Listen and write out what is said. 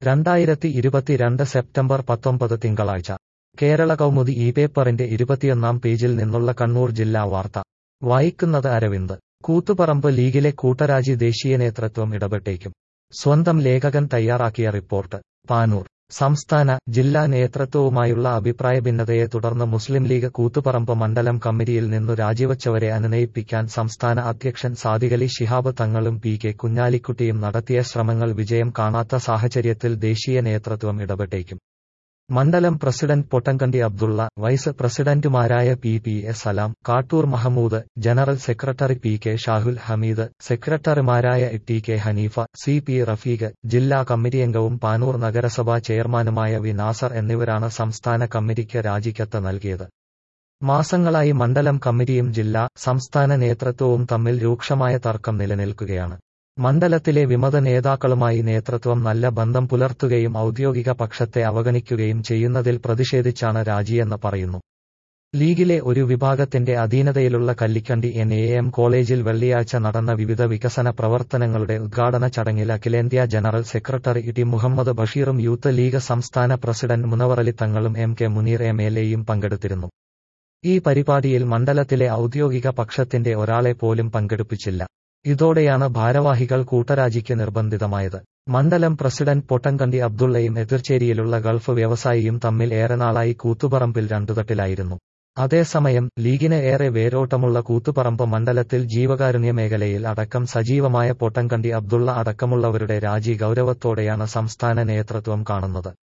രണ്ടായിരത്തി ഇരുപത്തിരണ്ട് സെപ്റ്റംബർ പത്തൊമ്പത് തിങ്കളാഴ്ച കേരള കൗമുദി ഈ പേപ്പറിന്റെ ഇരുപത്തിയൊന്നാം പേജിൽ നിന്നുള്ള കണ്ണൂർ ജില്ലാ വാർത്ത വായിക്കുന്നത് അരവിന്ദ് കൂത്തുപറമ്പ് ലീഗിലെ കൂട്ടരാജി ദേശീയ നേതൃത്വം ഇടപെട്ടേക്കും സ്വന്തം ലേഖകൻ തയ്യാറാക്കിയ റിപ്പോർട്ട് പാനൂർ സംസ്ഥാന ജില്ലാ നേതൃത്വവുമായുള്ള അഭിപ്രായ ഭിന്നതയെ തുടർന്ന് മുസ്ലിം ലീഗ് കൂത്തുപറമ്പ് മണ്ഡലം കമ്മിറ്റിയിൽ നിന്നു രാജിവച്ചവരെ അനുനയിപ്പിക്കാൻ സംസ്ഥാന അധ്യക്ഷൻ സാദിഖലി ശിഹാബ് തങ്ങളും പി കെ കുഞ്ഞാലിക്കുട്ടിയും നടത്തിയ ശ്രമങ്ങൾ വിജയം കാണാത്ത സാഹചര്യത്തിൽ ദേശീയ നേതൃത്വം ഇടപെട്ടേക്കും മണ്ഡലം പ്രസിഡന്റ് പൊട്ടൻകണ്ടി അബ്ദുള്ള വൈസ് പ്രസിഡന്റുമാരായ P P S Salam Kattoor Mahmood general secretary P K Shahul Hameed സെക്രട്ടറിമാരായ T K Hanifa C P Rafeeq ജില്ലാ കമ്മിറ്റിയംഗവും പാനൂർ നഗരസഭാ ചെയർമാനുമായ വി നാസർ എന്നിവരാണ് സംസ്ഥാന കമ്മിറ്റിക്ക് രാജിക്കത്ത് നൽകിയത് മാസങ്ങളായി മണ്ഡലം കമ്മിറ്റിയും ജില്ലാ സംസ്ഥാന നേതൃത്വവും തമ്മിൽ രൂക്ഷമായ തർക്കം നിലനിൽക്കുകയാണ് മണ്ഡലത്തിലെ വിമത നേതാക്കളുമായി നേതൃത്വം നല്ല ബന്ധം പുലർത്തുകയും ഔദ്യോഗിക പക്ഷത്തെ അവഗണിക്കുകയും ചെയ്യുന്നതിൽ പ്രതിഷേധിച്ചാണ് രാജിയെന്ന് പറയുന്നു ലീഗിലെ ഒരു വിഭാഗത്തിന്റെ അധീനതയിലുള്ള കല്ലിക്കണ്ടി എൻ എ എം കോളേജിൽ വെള്ളിയാഴ്ച നടന്ന വിവിധ വികസന പ്രവർത്തനങ്ങളുടെ ഉദ്ഘാടന ചടങ്ങിൽ അഖിലേന്ത്യാ ജനറൽ സെക്രട്ടറി ടി മുഹമ്മദ് ബഷീറും യൂത്ത് ലീഗ് സംസ്ഥാന പ്രസിഡന്റ് മുനവറലി തങ്ങളും M K Muneer M L എയും പങ്കെടുത്തിരുന്നു ഈ പരിപാടിയിൽ മണ്ഡലത്തിലെ ഔദ്യോഗിക പക്ഷത്തിന്റെ ഒരാളെ പോലും പങ്കെടുപ്പിച്ചില്ല ഇതോടെയാണ് ഭാരവാഹികൾ കൂട്ടരാജിക്ക് നിർബന്ധിതമായത് മണ്ഡലം പ്രസിഡന്റ് പൊട്ടൻകണ്ടി അബ്ദുള്ളയും എതിർച്ചേരിയിലുള്ള ഗൾഫ് വ്യവസായിയും തമ്മിൽ ഏറെ നാളായി കൂത്തുപറമ്പിൽ രണ്ടുതട്ടിലായിരുന്നു അതേസമയം ലീഗിന് ഏറെ വേരോട്ടമുള്ള കൂത്തുപറമ്പ് മണ്ഡലത്തിൽ ജീവകാരുണ്യ മേഖലയിൽ അടക്കം സജീവമായ പൊട്ടൻകണ്ടി അബ്ദുള്ള അടക്കമുള്ളവരുടെ രാജി ഗൗരവത്തോടെയാണ് സംസ്ഥാന നേതൃത്വം കാണുന്നത്